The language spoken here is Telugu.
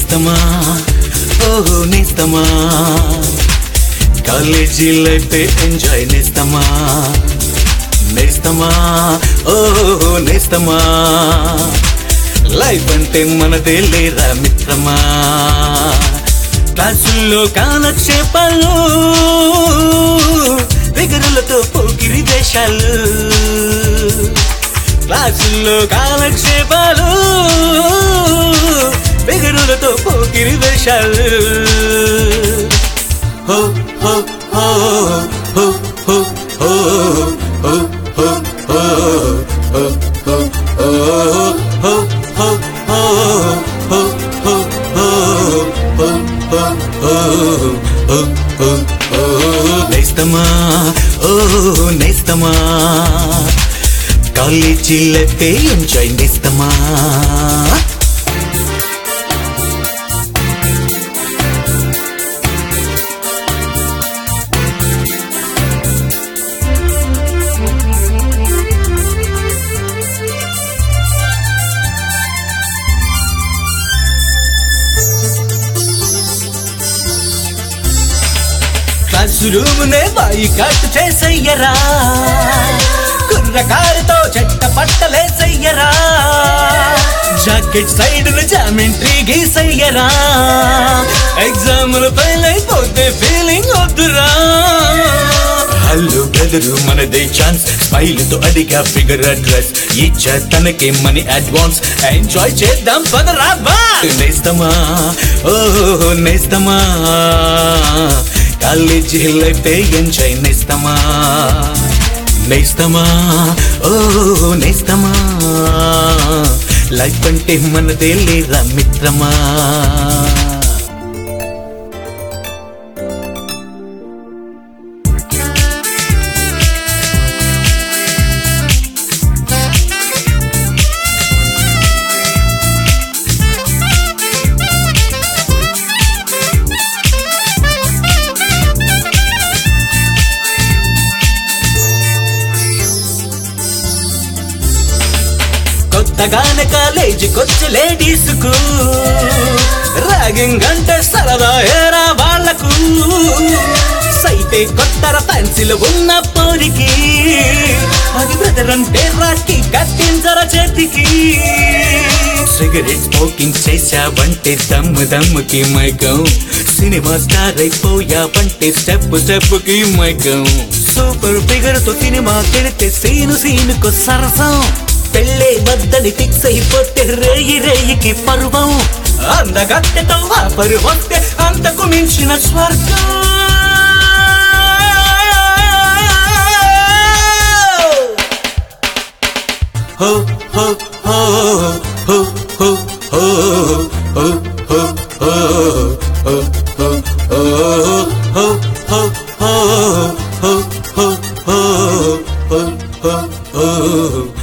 నేస్తమా ఓహో నేస్తమా కాలేజీ లైఫ్ ఎంజాయ్ నేస్తమా నేస్తమా ఓహో నేస్తమా లైఫ్ అంటే మనదే లేరా మిత్రమా క్లాసుల్లో కాలక్షేపాలు విగరులతో పోకిరి వేషాలు క్లాసుల్లో కాలక్షేపాలు విగరులతో పోకిరి వేషాలు హో హో హో హో హో హో హో హో హో హో హో హో హో హో హో నేస్తమా ఓ నేస్తమా కాలేజీ లైఫ్ ఎంజాయ్ నేస్తమా క్లాస్ రూమ్ నే బాయి కట్ చేసయ్యరా కుర్రకారుతో చెట్ట పట్టలేసయ్యరా జాకెట్ సైడ్ జామెంట్రీ గీసయ్యరా ఎగ్జాములు ఫెయిల్ అయిపోతే ఫీలింగ్ వద్దురా హలో బ్రదరు మనదే ఛాన్స్ స్మైల్ తో అడిగా ఫిగర్ అడ్రస్ ఇచ్చా తనకే మనీ అడ్వాన్స్ ఎంజాయ్ చేద్దాం పదరా బా నేస్తమా ఓ నేస్తమా కాలేజీ లైఫ్ ఎంజాయ్ నేస్తమా నేస్తమా ఓ నేస్తమా లైఫ్ అంటే మనదే లేదా మిత్రమా కొత్తగానే కాలేజీకొచ్చే లేడీస్ కు ర్యాగింగ్ అంటే సరదా ఏరా వాళ్లకు సైతే కొత్తర పెన్సిల్ ఉన్న పోరికి అది బ్రదర్ అంటే రాకి కట్టించర చేతికి సిగరెట్ స్మోకింగ్ చేశావంటే దమ్ము దమ్ముకి మైకం సినిమా స్టార్ అయిపోయావంటే స్టెప్ స్టెప్ కి మైకం సూపర్ ఫిగర్ తో సినిమా కెడితే సీను సీనుకు సరసం పెళ్ళే వద్దని ఫిక్స్ అయిపోతే రేయి రేయికి పర్వం అందగత్తెతో ఆ పరువస్తే అంతకు మించిన స్వర్గం హో హో హో హో హో హో హో హో హో హో హో హో హో హో హో హో హో హో హో